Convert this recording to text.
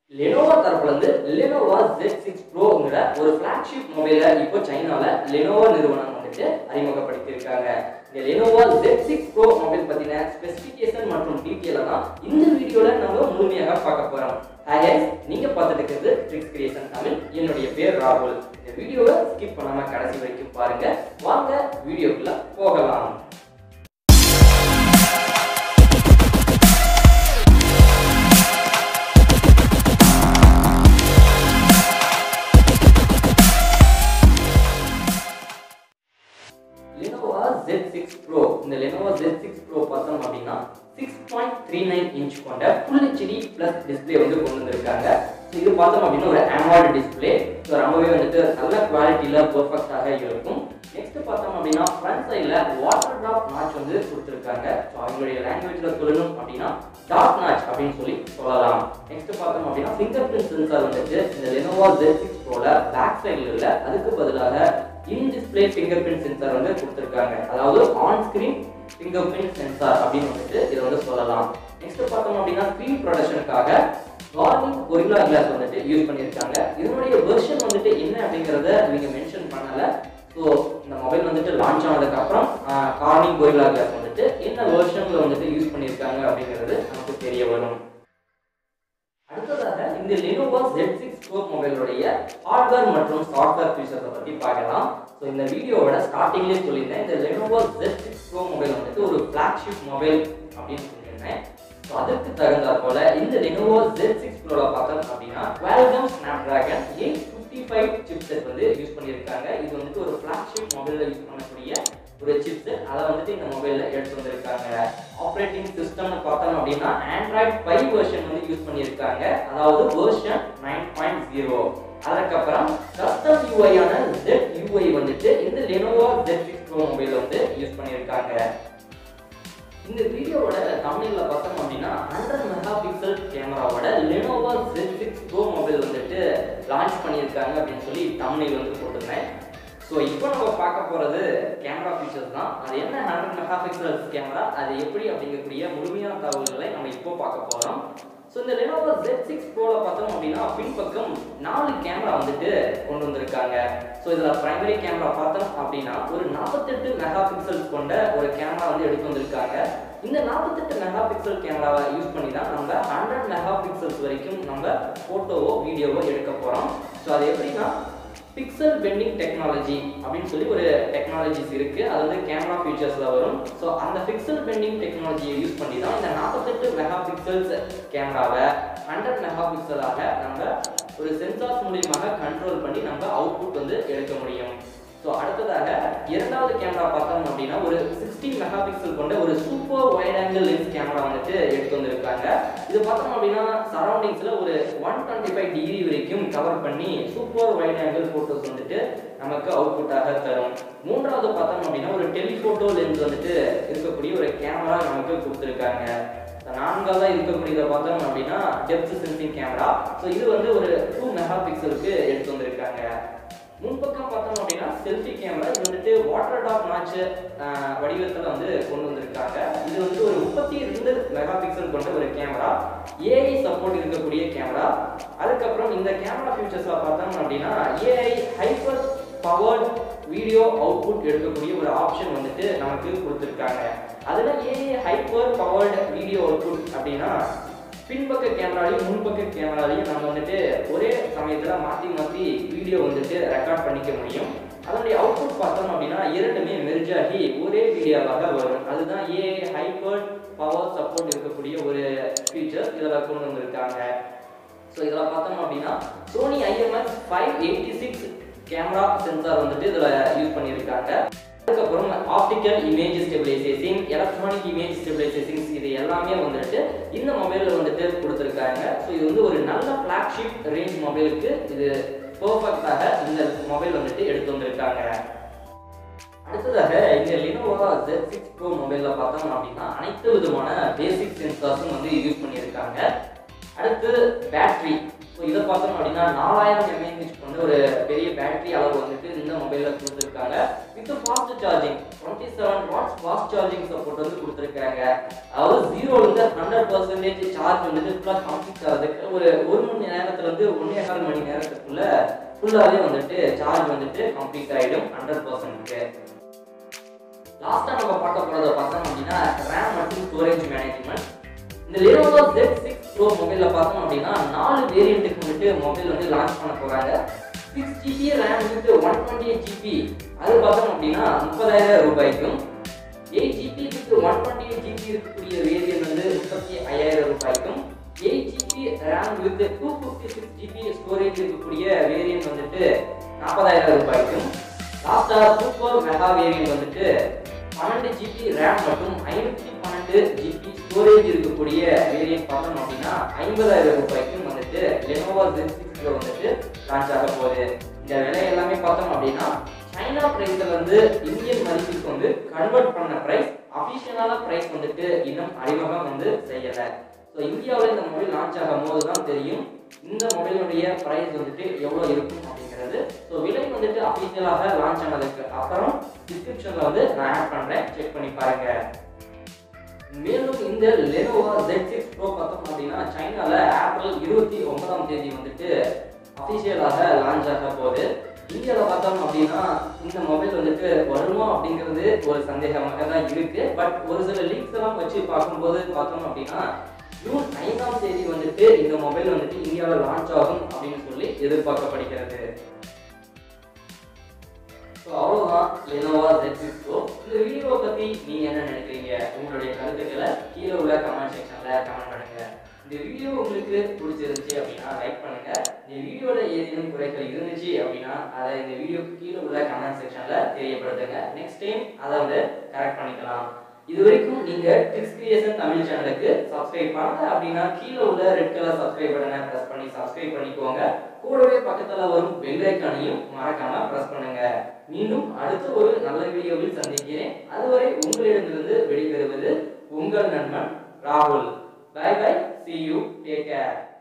Lenovo தரப்புல இருந்து Lenovo Z6 six ப்ரோங்கிற ஒரு ஃபிளாக்ஷிப் மொபைலை இப்போ சைனால லெனோவா நிறுவனம் வந்துட்டு அறிமுகப்படுத்தியிருக்காங்க இந்த Lenovo Z6 six pro mobile பத்தின ஸ்பெசிஃபிகேஷன் மற்றும் டீட்டெயிலை தான் இந்த வீடியோல நம்ம முழுமையாக பார்க்க போறோம் ஹாய் guys, நீங்க பார்த்துட்டு இருக்கிறது ட்ரிக்ஸ் கிரியேஷன் தமிழ் என்னுடைய பேர் ராகுல் இந்த வீடியோவை ஸ்கிப் பண்ணாம கடைசி வரைக்கும் பாருங்க வாங்க வீடியோக்குள்ள போகலாம் லெனோவா Z6 Pro இந்த லெனோவா Z6 Pro பார்த்தோம் அப்படின்னா six point three nine inch கொண்ட ஃபுல் ஹெச்டி ப்ளஸ் டிஸ்பிளே வந்து கொண்டு வந்திருக்காங்க ஸோ இது பார்த்தோம் அப்படின்னா ஒரு ஆண்ட்ராய்டு டிஸ்பிளே ஸோ ரொம்பவே வந்துட்டு நல்ல குவாலிட்டியில் பர்ஃபெக்டாக இருக்கும் நெக்ஸ்ட் பார்த்தோம் அப்படின்னா ஃப்ரண்ட் சைடில் வாட்டர் ட்ராப் நாச் வந்து கொடுத்துருக்காங்க ஸோ அவங்களுடைய லாங்குவேஜில் சொல்லணும் அப்படின்னா டாட் நாச் அப்படின்னு சொல்லி சொல்லலாம் நெக்ஸ்ட் பார்த்தோம் அப்படின்னா ஃபிங்கர் பிரிண்ட் சென்சார் வந்துட்டு இந்த லெனோவா Z6 Proல பேக் சைடில் இல்லை அதுக்கு பதிலாக in display fingerprint sensor வந்து கொடுத்துருக்காங்க அதாவது on screen fingerprint sensor அப்படின்னு வந்துட்டு இதை வந்து சொல்லலாம் நெக்ஸ்ட் பார்த்தோம் அப்படின்னா ஸ்க்ரீன் ப்ரொடக்ஷனுக்காக கார்னிங் கொரில்லா கிளாஸ் வந்துட்டு யூஸ் பண்ணியிருக்காங்க இதனுடைய வெர்ஷன் வந்துட்டு என்ன அப்படிங்கிறத இவங்க மென்ஷன் பண்ணல ஸோ இந்த மொபைல் வந்துட்டு லான்ச் ஆனதுக்கு அப்புறம் கார்னிங் கொரில்லா கிளாஸ் வந்துட்டு என்ன வெர்ஷன்ல வந்துட்டு யூஸ் பண்ணியிருக்காங்க அப்படிங்கிறது நமக்கு தெரிய வரும் அடுத்ததாக இந்த Lenovo Z6 Pro மொபைலுடைய ஹார்ட்வேர் மற்றும் சாஃப்ட்வேர் ஃபீச்சர்ஸை பற்றி பார்க்கலாம் ஸோ இந்த வீடியோவோட ஸ்டார்டிங்லேயே சொல்லியிருந்தேன் இந்த Lenovo Z6 Pro மொபைல் வந்துட்டு ஒரு ஃப்ளாக்ஷிப் மொபைல் அப்படின்னு சொல்லியிருந்தேன் ஸோ அதுக்கு தகுந்தாற் போல இந்த Lenovo Z6 Proல பார்த்தோம் அப்படின்னா Qualcomm Snapdragon 855 சிப்செட் வந்து யூஸ் பண்ணியிருக்காங்க இது வந்துட்டு ஒரு ஃப்ளாக்ஷிப் மொபைலில் யூஸ் பண்ணக்கூடிய ஒரு சிப்ஸ் அதை வந்துட்டு இந்த மொபைலில் எடுத்து வந்திருக்காங்க ஆப்ரேட்டிங் சிஸ்டம்னு பார்த்தோம் அப்படின்னா ஆண்ட்ராய்ட் ஃபைவ் வெர்ஷன் வந்து யூஸ் பண்ணியிருக்காங்க அதாவது வெர்ஷன் நைன் பாயிண்ட் ஜீரோ அதுக்கப்புறம் கஸ்டம் யூஐயான ஜெட் யூஐ வந்துட்டு இந்த Lenovo Z six pro mobile வந்து யூஸ் பண்ணியிருக்காங்க இந்த வீடியோவோட தமிழ்ல பார்த்தோம் அப்படின்னா ஹண்ட்ரட் மெகா பிக்சல் கேமராவோட Lenovo Z6 six pro mobile வந்துட்டு லான்ச் பண்ணியிருக்காங்க அப்படின்னு சொல்லி தமிழில் வந்து போட்டிருந்தேன் ஸோ இப்போ நம்ம பார்க்க போகிறது கேமரா ஃபீச்சர்ஸ் தான் அது என்ன ஹண்ட்ரட் மெகா பிக்சல்ஸ் கேமரா அது எப்படி அப்படிங்கக்கூடிய முழுமையான தகவல்களை நம்ம இப்போ பார்க்க போகிறோம் ஸோ இந்த லெனோவோ Z6 சிக்ஸ் ப்ரோவில் பார்த்தோம் அப்படின்னா பின்பக்கம் நாலு கேமரா வந்துட்டு கொண்டு வந்திருக்காங்க ஸோ இதில் பிரைமரி கேமரா பார்த்தோம் அப்படின்னா ஒரு நாற்பத்தெட்டு மெகா பிக்சல்ஸ் கொண்ட ஒரு கேமரா வந்து எடுத்து வந்திருக்காங்க இந்த நாற்பத்தெட்டு மெகா பிக்சல் கேமராவை யூஸ் பண்ணி தான் நம்ம ஹண்ட்ரட் மெகா பிக்சல்ஸ் வரைக்கும் நம்ம ஃபோட்டோவோ வீடியோவோ எடுக்க போகிறோம் ஸோ அது எப்படின்னா பிக்சல் பெண்டிங் டெக்னாலஜி அப்படின்னு சொல்லி ஒரு டெக்னாலஜிஸ் இருக்கு அது வந்து கேமரா ஃபீச்சர்ஸ்ல வரும் ஸோ அந்த பிக்சல் பெண்டிங் டெக்னாலஜியை யூஸ் பண்ணி தான் இந்த நாற்பத்தெட்டு மெகா பிக்சல்ஸ் கேமராவை ஹண்ட்ரட் மெகா பிக்சலாக நம்ம ஒரு சென்சார்ஸ் மூலியமாக கண்ட்ரோல் பண்ணி நம்ம அவுட்புட் வந்து எடுக்க முடியும் ஸோ அடுத்ததாக இரண்டாவது கேமரா பார்த்தோம் அப்படின்னா ஒரு சிக்ஸ்டி மெகா பிக்சல் கொண்ட ஒரு super wide angle lens camera வந்துட்டு எடுத்து வந்திருக்காங்க இது பார்த்தோம் அப்படின்னா சரௌண்டிங்ஸில் ஒரு ஒன் டுவெண்ட்டி ஃபைவ் டிகிரி வரைக்கும் கவர் பண்ணி சூப்பர் வைட் ஆங்கிள் ஃபோட்டோஸ் வந்துட்டு நமக்கு அவுட்புட்டாக தரும் மூன்றாவது பார்த்தோம் அப்படின்னா ஒரு டெலிஃபோட்டோ லென்ஸ் வந்துட்டு இருக்கக்கூடிய ஒரு கேமரா நமக்கு கொடுத்துருக்காங்க நான்காவதாக இருக்கக்கூடியதை பார்த்தோம் அப்படின்னா டெப்த் சென்சிங் கேமரா ஸோ இது வந்து ஒரு டூ மெகா பிக்சலுக்கு எடுத்து வந்திருக்காங்க முன்பக்கம் பார்த்தோம் அப்படின்னா செல்ஃபி கேமரா இது வந்துட்டு வாட்டர் டாப் மேட்ச் வடிவத்தில் வந்து கொண்டு வந்திருக்காங்க இது வந்து ஒரு முப்பத்தி ரெண்டு மெகா பிக்சல் கொண்ட ஒரு கேமரா ஏஐ சப்போர்ட் இருக்கக்கூடிய கேமரா அதுக்கப்புறம் இந்த கேமரா ஃபியூச்சர்ஸில் பார்த்தோம் அப்படின்னா AI hyper powered video output எடுக்கக்கூடிய ஒரு ஆப்ஷன் வந்துட்டு நமக்கு கொடுத்துருக்காங்க அதில் AI hyper powered video output அப்படின்னா பின்பக்க கேமராலையும் முன்பக்க கேமராலையும் நம்ம வந்துட்டு ஒரே சமயத்தில் மாற்றி மாற்றி வீடியோ வந்துட்டு ரெக்கார்ட் பண்ணிக்க முடியும் அதனுடைய அவுட்புட் பார்த்தோம் அப்படின்னா இரண்டுமே மெர்ஜ் ஆகி ஒரே வீடியோவாக வரும் அதுதான் ஏ ஹைப்பர் பவர் சப்போர்ட் இருக்கக்கூடிய ஒரு ஃபீச்சர் இதில் கொண்டு வந்திருக்காங்க ஸோ இதில் பார்த்தோம் அப்படின்னா Sony IMS five eighty six camera sensor வந்துட்டு இதில் யூஸ் பண்ணியிருக்காங்க அதுக்கப்புறம் optical image stabilisation electronic image stabilisation இது எல்லாமே வந்துட்டு இந்த மொபைலில் வந்துட்டு கொடுத்துருக்காங்க ஸோ இது வந்து ஒரு நல்ல ஃப்ளாக்ஷிப் ரேஞ்ச் மொபைலுக்கு இது பர்ஃபெக்டாக இந்த மொபைல் வந்துட்டு எடுத்து வந்திருக்காங்க அடுத்ததாக இந்த லினோவா Z6 சிக்ஸ் ப்ரோ மொபைலில் பார்த்தோம் அப்படின்னா அனைத்து விதமான பேசிக் சென்சார்ஸும் வந்து யூஸ் பண்ணியிருக்காங்க அடுத்து பேட்டரி ஸோ இதை பார்த்தோம் அப்படின்னா நாலாயிரம் எம்ஏஹெச் கொண்ட ஒரு பெரிய பேட்டரி அளவு வந்துட்டு இந்த மொபைலில் கொடுத்துருக்காங்க with fast charging twenty seven watts fast charging support வந்து கொடுத்துருக்காங்க அதாவது ஜீரோலேருந்து ஹண்ட்ரட் பர்சன்டேஜ் சார்ஜ் வந்துட்டு ஃபுல்லாக கம்ப்ளீட் ஆகிறதுக்கு ஒரு ஒரு மணி நேரத்துல இருந்து ஒன்றே கால் மணி நேரத்துக்குள்ள ஃபுல்லாகவே வந்துட்டு சார்ஜ் வந்துட்டு கம்ப்ளீட் ஆகிடும் ஹண்ட்ரட் பர்சன்ட்க்கு லாஸ்ட்டாக நம்ம பார்க்க போகிறத பார்த்தோம் அப்படின்னா ரேம் மற்றும் ஸ்டோரேஜ் மேனேஜ்மெண்ட் இந்த Lenovo Z6 Pro மொபைலில் பார்த்தோம் அப்படின்னா நாலு வேரியண்ட்டுக்கு வந்துட்டு மொபைல் வந்து லான்ச் பண்ண போகிறாங்க six GB RAM with one twenty eight GB அது பார்த்தோம் அப்படின்னா முப்பதாயிரம் ரூபாய்க்கும் eight GB with one twenty eight GB இருக்கக்கூடிய வேரியன்ட் வந்து முப்பத்தி ஐயாயிரம் ரூபாய்க்கும் eight GB RAM with two fifty six GB storage இருக்கக்கூடிய வேரியன்ட் வந்துட்டு நாற்பதாயிரம் ரூபாய்க்கும் லாஸ்டா சூப்பர் மெகா வேரியன்ட் வந்துட்டு பன்னெண்டு ஜிபி ரேம் மற்றும் ஐநூற்றி பன்னெண்டு ஜிபி ஸ்டோரேஜ் இருக்கக்கூடிய வேரியன்ட் பார்த்தோம் அப்படின்னா ஐம்பதாயிரம் ரூபாய்க்கும் வந்துட்டு லெனோவா Z6 Pro வந்துட்டு லான்ச் ஆக போகுது இந்த விலை எல்லாமே பார்த்தோம் அப்படின்னா சைனா பிரைஸ்ல வந்து இந்தியன் மதிப்புக்கு வந்து கன்வெர்ட் பண்ண பிரைஸ் அபிஷியலான பிரைஸ் வந்துட்டு இன்னும் அறிமுகம் வந்து செய்யல ஸோ இந்தியாவில் இந்த மொபைல் லான்ச் ஆகும் போது தான் தெரியும் இந்த மொபைலுடைய பிரைஸ் வந்துட்டு எவ்வளோ இருக்கும் அப்படிங்கிறது ஸோ விலை வந்துட்டு அபிஷியலாக லான்ச் ஆனதுக்கு அப்புறம் டிஸ்கிரிப்ஷனில் வந்து நான் ஆட் பண்ணுறேன் செக் பண்ணி பாருங்க மேலும் இந்த லெனோவா Z6 Pro பார்த்தோம் அப்படின்னா சைனால ஏப்ரல் இருபத்தி ஒன்பதாம் தேதி வந்துட்டு அபிஷியலாக லான்ச் ஆக போகுது இந்தியாவில் பார்த்தோம் அப்படின்னா இந்த மொபைல் வந்துட்டு வருமா அப்படிங்கிறது ஒரு சந்தேகமாக தான் இருக்கு பட் ஒரு சில லீக்ஸ் எல்லாம் வச்சு பார்க்கும்போது பார்த்தோம் அப்படின்னா ஜூன் ஐந்தாம் தேதி வந்துட்டு இந்த மொபைல் வந்துட்டு இந்தியாவில் லான்ச் ஆகும் அப்படின்னு சொல்லி எதிர்பார்க்கப்படுகிறது ஸோ அவ்வளோதான் லெனோவா Z6 Pro இந்த வீடியோவை பற்றி நீங்கள் என்ன நினைக்கிறீங்க உங்களுடைய கருத்துக்களை கீழே உள்ள கமெண்ட் செக்ஷனில் கமெண்ட் பண்ணுங்க இந்த வீடியோ உங்களுக்கு பிடிச்சிருந்துச்சு அப்படின்னா லைக் பண்ணுங்க இந்த வீடியோவில் ஏதேனும் குறைகள் இருந்துச்சு அப்படின்னா அதை இந்த வீடியோக்கு கீழே உள்ள கமெண்ட் செக்ஷனில் தெரியப்படுத்துங்க நெக்ஸ்ட் டைம் அதை வந்து கரெக்ட் பண்ணிக்கலாம் இது வரைக்கும் நீங்க ட்ரிக்ஸ் கிரியேஷன் தமிழ் சேனலுக்கு சப்ஸ்கிரைப் பண்ணல அப்படின்னா கீழே உள்ள ரெட் கலர் சப்ஸ்கிரைப் பட்டனை பிரஸ் பண்ணி சப்ஸ்கிரைப் பண்ணிக்கோங்க கூடவே பக்கத்துல வரும் பெல் ஐக்கானையும் மறக்காம பிரஸ் பண்ணுங்க மீண்டும் அடுத்த ஒரு நல்ல வீடியோவில் சந்திக்கிறேன் அதுவரை உங்களிடமிருந்து வெளிவருவது உங்கள் நண்பன் ராகுல் bye bye see you take care